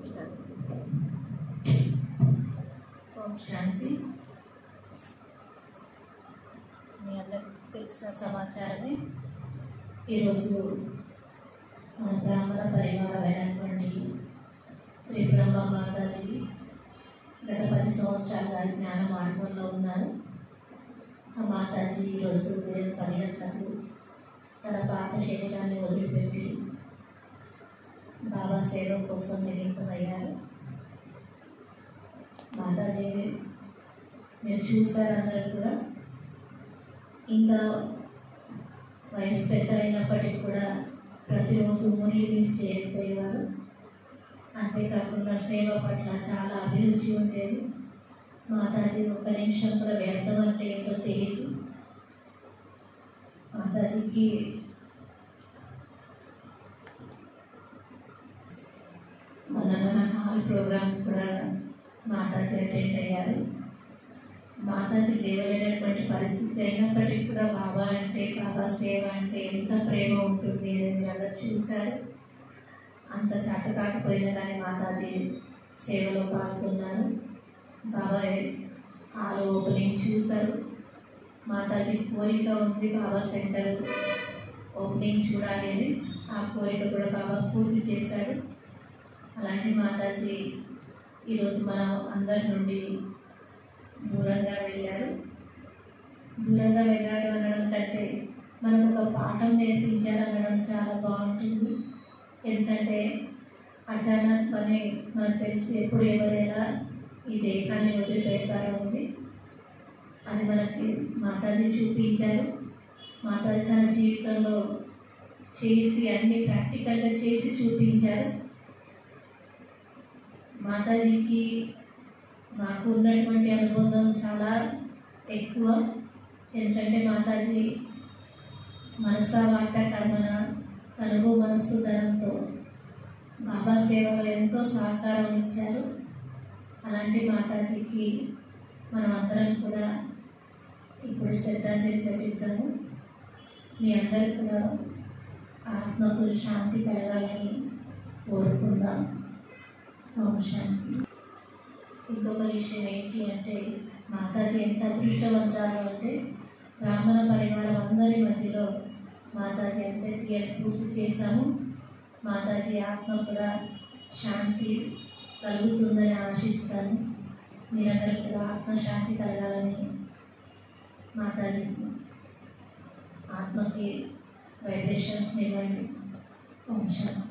శాంతి ఓం శాంతి మీ అందరికి తెలిసిన సమాచారమే ఈరోజు మన బ్రాహ్మణ పరివారమైనటువంటి త్రిపురమ్మ మాతాజీ గత పది సంవత్సరాలుగా జ్ఞాన మార్గంలో ఉన్నారు ఆ మాతాజీ ఈరోజు ఉదయం పది గంటలకు తన పాత శరీరాన్ని వదిలిపెట్టి బాబా సేవ కోసం నిమిత్తమయ్యారు మాతాజీని మీరు చూసారు అందరు కూడా ఇంత వయసు పెద్ద అయినప్పటికీ కూడా ప్రతిరోజు మురళి మిస్ చేయకపోయేవారు అంతేకాకుండా సేవ పట్ల చాలా అభిరుచి ఉండేది మాతాజీ ఒక్క నిమిషం కూడా వ్యర్థం అంటే ఏంటో తెలియదు మాతాజీకి మొన్న మన హాల్ ప్రోగ్రామ్ కూడా మాతాజీ అటెండ్ అయ్యారు మాతాజీ లేవలేనటువంటి పరిస్థితి అయినప్పటికీ కూడా బాబా అంటే బాబా సేవ అంటే ఎంత ప్రేమ ఉంటుంది అని మీరు అందరూ చూశారు అంత చేత కాకపోయినా కానీ మాతాజీ సేవలో పాల్గొన్నారు బాబా హాల్ ఓపెనింగ్ చూశారు మాతాజీ కోరిక ఉంది బాబా సెంటర్ ఓపెనింగ్ చూడాలి అని ఆ కోరిక కూడా బాబా పూర్తి చేశాడు అలాంటి మాతాజీ ఈరోజు మనం అందరి నుండి దూరంగా వెళ్ళారు దూరంగా వెళ్ళాడు అనడం కంటే మనకు ఒక పాఠం నేర్పించారు అనడం చాలా బాగుంటుంది ఎందుకంటే అచానక్ పని మనకు తెలిసి ఎప్పుడు ఎవరైనా ఈ దేహాన్ని వదిలిపెడతారో ఉంది అది మనకి మాతాజీ చూపించారు మాతాజీ తన జీవితంలో చేసి అన్ని ప్రాక్టికల్గా చేసి చూపించారు మాతాజీకి నాకు ఉన్నటువంటి అనుబంధం చాలా ఎక్కువ ఎందుకంటే మాతాజీ మనస వాచ కర్మన తనుగు మనస్సు ధనంతో బాబా సేవలో ఎంతో సహకారం ఇచ్చారు అలాంటి మాతాజీకి మనం అందరం కూడా ఇప్పుడు శ్రద్ధాంజలి ఘటిద్దాము మీ అందరు కూడా ఆత్మకు శాంతి కలగాలని కోరుకుందాం ఓం శాంతి ఇంకొక విషయం ఏంటి అంటే మాతాజీ ఎంత అదృష్టవంతాలు అంటే బ్రాహ్మణ పరివారం అందరి మధ్యలో మాతాజీ అంత్యక్రియలు పూర్తి చేశాము మాతాజీ ఆత్మ కూడా శాంతి కలుగుతుందని ఆశిస్తాను మీరందరూ కూడా ఆత్మశాంతి కలగాలని మాతాజీ ఆత్మకి వైబ్రేషన్స్ ఇవ్వండి ఓం శాంతి